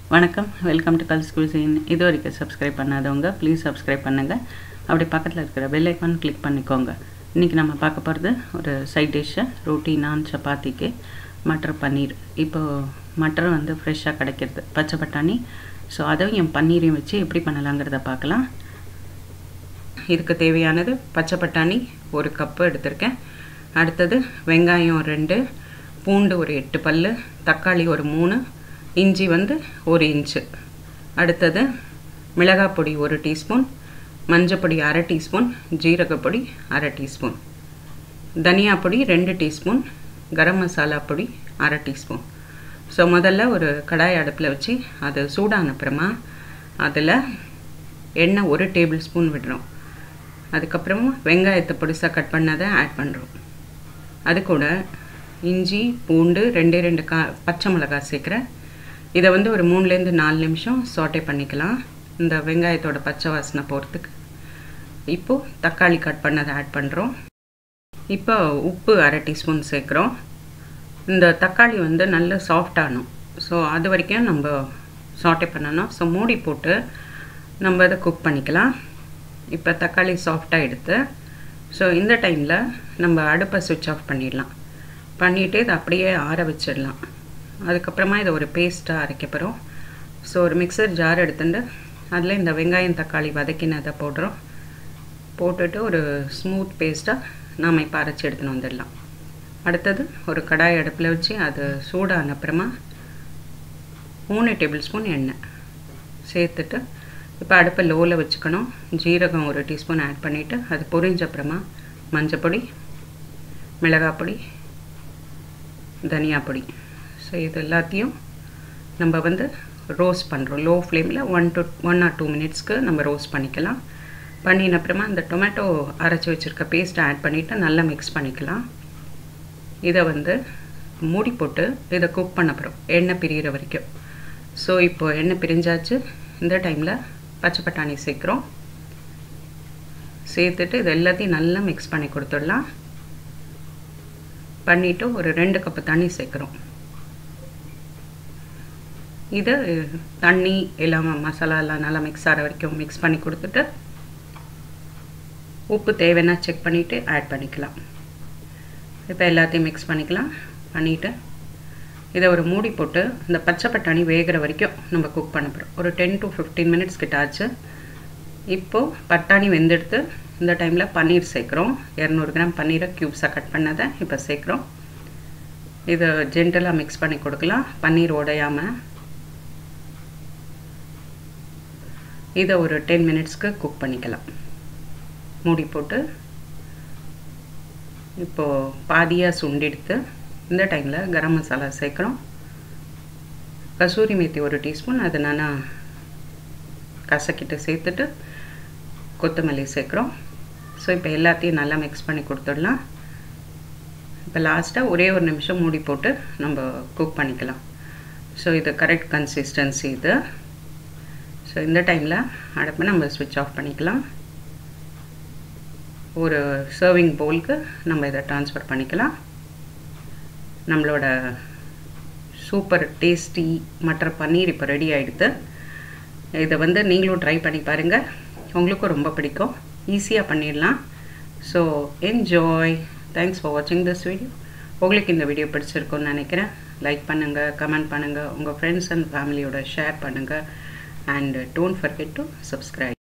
வணக்கம் welcome to culls cuisine இது வரைக்கும் சப்ஸ்கிரைப் பண்ணாதவங்க ப்ளீஸ் சப்ஸ்கிரைப் பண்ணுங்கள் அப்படி பக்கத்தில் இருக்கிற பெல் ஐக்கான் கிளிக் பண்ணிக்கோங்க இன்றைக்கி நம்ம பார்க்க போகிறது ஒரு சைட் டிஷ்ஷு ரோட்டி நான் சப்பாத்திக்கு மட்டர் பன்னீர் இப்போது மட்டர் வந்து ஃப்ரெஷ்ஷாக கிடைக்கிறது பச்சை பட்டாணி ஸோ அதையும் என் பன்னீரையும் வச்சு எப்படி பண்ணலாங்கிறத பார்க்கலாம் இதுக்கு தேவையானது பச்சை பட்டாணி ஒரு கப்பு எடுத்திருக்கேன் அடுத்தது வெங்காயம் ரெண்டு பூண்டு ஒரு எட்டு பல் தக்காளி ஒரு மூணு இஞ்சி வந்து ஒரு இன்ச்சு அடுத்தது மிளகாய் பொடி ஒரு டீஸ்பூன் மஞ்சப்பொடி அரை டீஸ்பூன் ஜீரகப்பொடி அரை டீஸ்பூன் தனியா பொடி ரெண்டு டீஸ்பூன் கரம் மசாலா பொடி அரை டீஸ்பூன் ஸோ முதல்ல ஒரு கடாய் அடுப்பில் வச்சு அது சூடான அப்புறமா அதில் எண்ணெய் ஒரு டேபிள் ஸ்பூன் விடுறோம் அதுக்கப்புறமா வெங்காயத்தை பொடிசாக கட் பண்ணதை ஆட் பண்ணுறோம் அது கூட இஞ்சி பூண்டு ரெண்டே ரெண்டு கா பச்சை மிளகாய் சேர்க்குறேன் இதை வந்து ஒரு மூணுலேருந்து நாலு நிமிஷம் சோட்டை பண்ணிக்கலாம் இந்த வெங்காயத்தோட பச்சை வாசனை போகிறதுக்கு இப்போது தக்காளி கட் பண்ணதை ஆட் பண்ணுறோம் இப்போ உப்பு அரை டீஸ்பூன் சேர்க்குறோம் இந்த தக்காளி வந்து நல்ல சாஃப்டாகணும் ஸோ அது வரைக்கும் நம்ம சாட்டை பண்ணணும் ஸோ மூடி போட்டு நம்ம அதை குக் பண்ணிக்கலாம் இப்போ தக்காளி சாஃப்டாக எடுத்து ஸோ இந்த டைமில் நம்ம அடுப்பை சுவிட்ச் ஆஃப் பண்ணிடலாம் பண்ணிவிட்டு இதை அப்படியே ஆற வச்சிடலாம் அதுக்கப்புறமா இதை ஒரு பேஸ்ட்டாக அரைக்க போகிறோம் ஸோ ஒரு மிக்சர் ஜார் எடுத்துட்டு அதில் இந்த வெங்காயம் தக்காளி வதக்கினதை போடுறோம் போட்டுட்டு ஒரு ஸ்மூத் பேஸ்ட்டாக நாம் இப்போ அரைச்சி எடுத்துன்னு வந்துடலாம் அடுத்தது ஒரு கடாய் அடுப்பில் வச்சு அது சூடான அப்புறமா மூணு டேபிள் ஸ்பூன் எண்ணெய் சேர்த்துட்டு இப்போ அடுப்பை லோவில் வச்சுக்கணும் ஜீரகம் ஒரு டீஸ்பூன் ஆட் பண்ணிவிட்டு அது பொரிஞ்ச அப்புறமா மஞ்சப்பொடி மிளகாய் பொடி தனியா பொடி ஸோ இது எல்லாத்தையும் நம்ம வந்து ரோஸ்ட் பண்ணுறோம் லோ ஃப்ளேமில் one to one or two மினிட்ஸ்க்கு நம்ம ரோஸ்ட் பண்ணிக்கலாம் பண்ணின அப்புறமா இந்த டொமேட்டோ அரைச்சி வச்சுருக்க பேஸ்ட்டை ஆட் பண்ணிவிட்டு நல்லா மிக்ஸ் பண்ணிக்கலாம் இதை வந்து மூடி போட்டு இதை குக் பண்ண போகிறோம் எண்ணெய் பிரிகிற வரைக்கும் ஸோ இப்போ எண்ணெய் பிரிஞ்சாச்சு இந்த டைமில் பச்சை பட்டாணி சேர்க்குறோம் சேர்த்துட்டு இது எல்லாத்தையும் நல்லா மிக்ஸ் பண்ணி கொடுத்துடலாம் பண்ணிவிட்டு ஒரு ரெண்டு கப்பு தண்ணி சேர்க்குறோம் இது தண்ணி இல்லாமல் மசாலா எல்லாம் நல்லா மிக்ஸ் ஆகிற வரைக்கும் மிக்ஸ் பண்ணி கொடுத்துட்டு உப்பு தேவைன்னா செக் பண்ணிவிட்டு ஆட் பண்ணிக்கலாம் இப்போ எல்லாத்தையும் மிக்ஸ் பண்ணிக்கலாம் பண்ணிவிட்டு இதை ஒரு மூடி போட்டு இந்த பச்சை பட்டாணி வேகிற வரைக்கும் நம்ம குக் பண்ண போகிறோம் ஒரு டென் டு ஃபிஃப்டீன் மினிட்ஸ் கிட்ட ஆச்சு இப்போது பட்டாணி வெந்தெடுத்து இந்த டைமில் பன்னீர் சேர்க்குறோம் இரநூறு கிராம் பன்னீரை க்யூப்ஸாக கட் பண்ணதை இப்போ சேர்க்குறோம் இதை ஜென்டலாக மிக்ஸ் பண்ணி கொடுக்கலாம் பன்னீர் உடையாமல் இதை ஒரு டென் மினிட்ஸ்க்கு குக் பண்ணிக்கலாம் மூடி போட்டு இப்போது பாதியாக சுண்டெடுத்து இந்த டைமில் கரம் மசாலா சேர்க்குறோம் கசூரி மேத்தி ஒரு டீஸ்பூன் அதை நான் கசக்கிட்டு சேர்த்துட்டு கொத்தமல்லி சேர்க்குறோம் ஸோ இப்போ எல்லாத்தையும் நல்லா மிக்ஸ் பண்ணி கொடுத்துடலாம் இப்போ லாஸ்ட்டாக ஒரே ஒரு நிமிஷம் மூடி போட்டு நம்ம குக் பண்ணிக்கலாம் ஸோ இது கரெக்ட் கன்சிஸ்டன்சி இது ஸோ இந்த டைமில் அடுப்பை நம்ம ஸ்விட்ச் ஆஃப் பண்ணிக்கலாம் ஒரு சர்விங் பவுலுக்கு நம்ம இதை ட்ரான்ஸ்ஃபர் பண்ணிக்கலாம் நம்மளோட சூப்பர் டேஸ்டி மட்டர் பன்னீர் இப்போ ரெடி ஆகிடுது இதை வந்து நீங்களும் ட்ரை பண்ணி பாருங்கள் உங்களுக்கும் ரொம்ப பிடிக்கும் ஈஸியாக பண்ணிடலாம் ஸோ என்ஜாய் தேங்க்ஸ் ஃபார் வாட்சிங் திஸ் வீடியோ உங்களுக்கு இந்த வீடியோ பிடிச்சிருக்கும்னு நினைக்கிறேன் லைக் பண்ணுங்கள் கமெண்ட் பண்ணுங்கள் உங்கள் ஃப்ரெண்ட்ஸ் அண்ட் ஃபேமிலியோட ஷேர் பண்ணுங்கள் and don't forget to subscribe